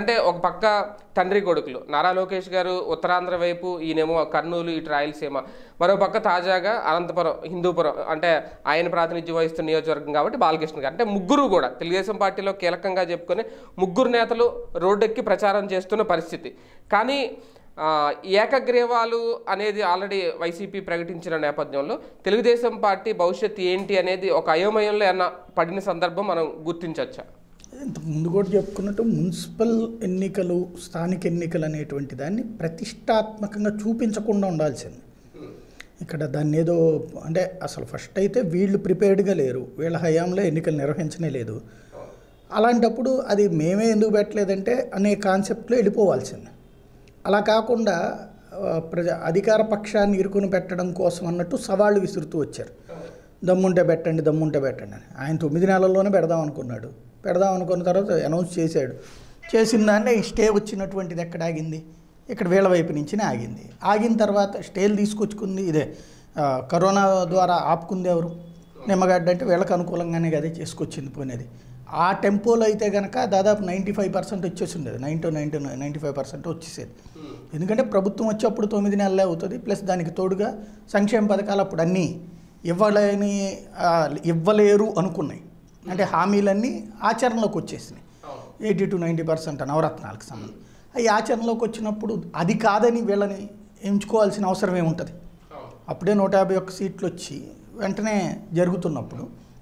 ఎందుకంటే ఒక పక్క తండ్రి కొడుకులు నారా లోకేష్ గారు ఉత్తరాంధ్ర వైపు ఈయనేమో కర్నూలు ఇటు రాయలసీమ మరో పక్క తాజాగా అనంతపురం హిందూపురం అంటే ఆయన ప్రాతినిధ్యం వహిస్తున్న నియోజకవర్గం కాబట్టి బాలకృష్ణ గారు అంటే ముగ్గురు కూడా తెలుగుదేశం పార్టీలో కీలకంగా చెప్పుకొని ముగ్గురు నేతలు రోడ్డెక్కి ప్రచారం చేస్తున్న పరిస్థితి కానీ ఆ, ఏకగ్రీవాలు అనేది ఆల్రెడీ వైసీపీ ప్రకటించిన నేపథ్యంలో తెలుగుదేశం పార్టీ భవిష్యత్తు ఏంటి అనేది ఒక అయోమయంలో ఏమన్నా పడిన సందర్భం మనం గుర్తించవచ్చా ఇంతకు ముందు కూడా చెప్పుకున్నట్టు మున్సిపల్ ఎన్నికలు స్థానిక ఎన్నికలు అనేటువంటి దాన్ని ప్రతిష్టాత్మకంగా చూపించకుండా ఉండాల్సింది ఇక్కడ దాన్ని ఏదో అంటే అసలు ఫస్ట్ అయితే వీళ్ళు ప్రిపేర్డ్గా లేరు వీళ్ళ హయాంలో ఎన్నికలు నిర్వహించనే లేదు అలాంటప్పుడు అది మేమే ఎందుకు పెట్టలేదంటే అనే కాన్సెప్ట్లో వెళ్ళిపోవాల్సింది అలా కాకుండా ఆ, ప్రజా అధికార పక్షాన్ని ఇరుకుని పెట్టడం కోసం అన్నట్టు సవాళ్ళు విసురుతూ వచ్చారు దమ్ముంటే పెట్టండి దమ్ముంటే పెట్టండి అని ఆయన తొమ్మిది నెలల్లోనే పెడదాం అనుకున్నాడు పెడదాం అనుకున్న తర్వాత అనౌన్స్ చేశాడు చేసిన దాన్ని స్టే వచ్చినటువంటిది ఎక్కడ ఆగింది ఇక్కడ వీళ్ళ వైపు నుంచినే ఆగింది ఆగిన తర్వాత స్టేలు తీసుకొచ్చుకుంది ఇదే ఆ, కరోనా ద్వారా ఆపుకుంది ఎవరు నిమ్మగడ్డ అంటే వీళ్ళకి అనుకూలంగానే కదా చేసుకొచ్చింది పోయినది ఆ టెంపోలో అయితే కనుక దాదాపు నైంటీ ఫైవ్ పర్సెంట్ వచ్చేసి ఉండేది ninety ninety ninety five percent వచ్చేసేది ఎందుకంటే ప్రభుత్వం వచ్చి అప్పుడు తొమ్మిది నెలలే అవుతుంది ప్లస్ దానికి తోడుగా సంక్షేమ పథకాలు అప్పుడు అన్నీ ఇవ్వలేని ఆ, ఇవ్వలేరు అనుకున్నాయి అంటే హామీలన్నీ ఆచరణలోకి వచ్చేసినాయి ఎయిటీ టు నైంటీ పర్సెంట్ నవరత్నాలకు సంబంధించి అవి ఆచరణలోకి వచ్చినప్పుడు అది కాదని వీళ్ళని ఎంచుకోవాల్సిన అవసరం ఏముంటుంది అప్పుడే నూట యాభై ఒక్క సీట్లు వచ్చి వెంటనే జరుగుతున్నప్పుడు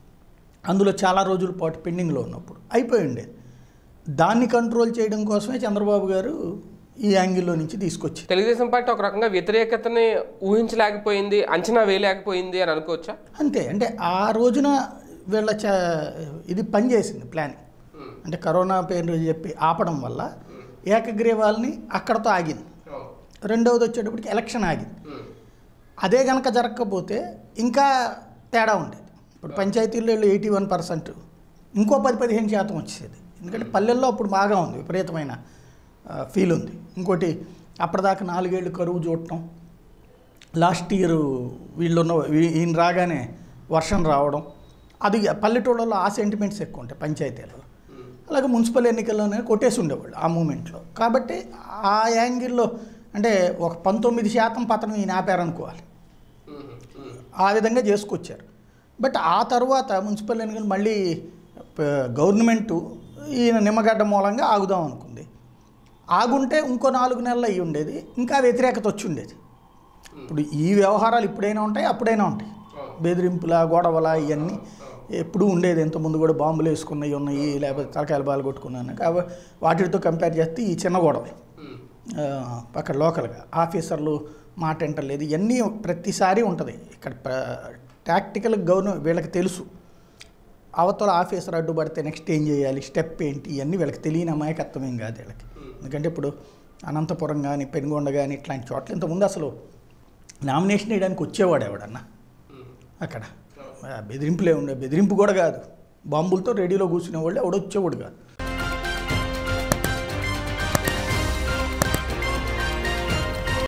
అందులో చాలా రోజుల పాటు పెండింగ్లో ఉన్నప్పుడు అయిపోయి ఉండేది దాన్ని కంట్రోల్ చేయడం కోసమే చంద్రబాబు గారు ఈ యాంగిల్లో నుంచి తీసుకొచ్చి తెలుగుదేశం పార్టీ ఒక రకంగా వ్యతిరేకతని ఊహించలేకపోయింది అంచనా వేయలేకపోయింది అని అనుకోవచ్చా అంతే అంటే ఆ రోజున వీళ్ళ చ ఇది పనిచేసింది ప్లాన్ అంటే కరోనా పేరు చెప్పి ఆపడం వల్ల ఏకగ్రీవాల్ని అక్కడతో ఆగింది రెండవది వచ్చేటప్పటికి ఎలక్షన్ ఆగింది అదే కనుక జరగకపోతే ఇంకా తేడా ఉండేది ఇప్పుడు పంచాయతీల్లో ఎయిటీ వన్ పర్సెంట్ ఇంకో పది పదిహేను శాతం వచ్చేది ఎందుకంటే పల్లెల్లో అప్పుడు బాగా ఉంది విపరీతమైన ఫీల్ ఉంది ఇంకోటి అప్పటిదాకా నాలుగేళ్ళు కరువు చూడటం లాస్ట్ ఇయర్ వీళ్ళున్న వీ- ఈయన రాగానే వర్షం రావడం అది పల్లెటూళ్ళలో ఆ సెంటిమెంట్స్ ఎక్కువ ఉంటాయి పంచాయతీలలో అలాగే మున్సిపల్ ఎన్నికల్లోనే కొట్టేసి ఉండేవాళ్ళు ఆ మూమెంట్లో కాబట్టి ఆ యాంగిల్లో అంటే ఒక పంతొమ్మిది శాతం పతనం ఈయన ఆపారనుకోవాలి ఆ విధంగా చేసుకొచ్చారు బట్ ఆ తర్వాత మున్సిపల్ ఎన్నికలు మళ్ళీ గవర్నమెంటు ఈయన నిమ్మగడ్డ మూలంగా ఆగుదాం అనుకుంది ఆగుంటే ఇంకో నాలుగు నెలలు అయ్యి ఉండేది ఇంకా వ్యతిరేకత వచ్చి ఉండేది ఇప్పుడు ఈ వ్యవహారాలు ఇప్పుడైనా ఉంటాయి అప్పుడైనా ఉంటాయి బెదిరింపుల గొడవల ఇవన్నీ ఎప్పుడూ ఉండేది ఇంతకుముందు కూడా బాంబులు వేసుకున్నవి ఉన్నాయి లేకపోతే తలకాయలు బాలు కొట్టుకున్నాను కాబట్టి వాటితో కంపేర్ చేస్తే ఈ చిన్న గొడవే ఆ, అక్కడ లోకల్గా ఆఫీసర్లు మాట వింటలేదు ఇవన్నీ ప్రతిసారి ఉంటుంది ఇక్కడ టాక్టికల్ గవర్న వీళ్ళకి తెలుసు అవతల ఆఫీసర్ అడ్డుపడితే నెక్స్ట్ ఏం చేయాలి స్టెప్ ఏంటి ఇవన్నీ వీళ్ళకి తెలియని అమాయకత్వం ఏం కాదు వీళ్ళకి ఎందుకంటే ఇప్పుడు అనంతపురం కానీ పెనుగొండ కానీ ఇట్లాంటి చోట్ల ఇంతకుముందు అసలు నామినేషన్ వేయడానికి వచ్చేవాడు ఎవడన్నా అక్కడ ఆ, బెదిరింపులే ఉండే బెదిరింపు కూడా కాదు బాంబులతో రెడీలో కూర్చునే వాళ్ళు ఎవడు వచ్చేవాడు కాదు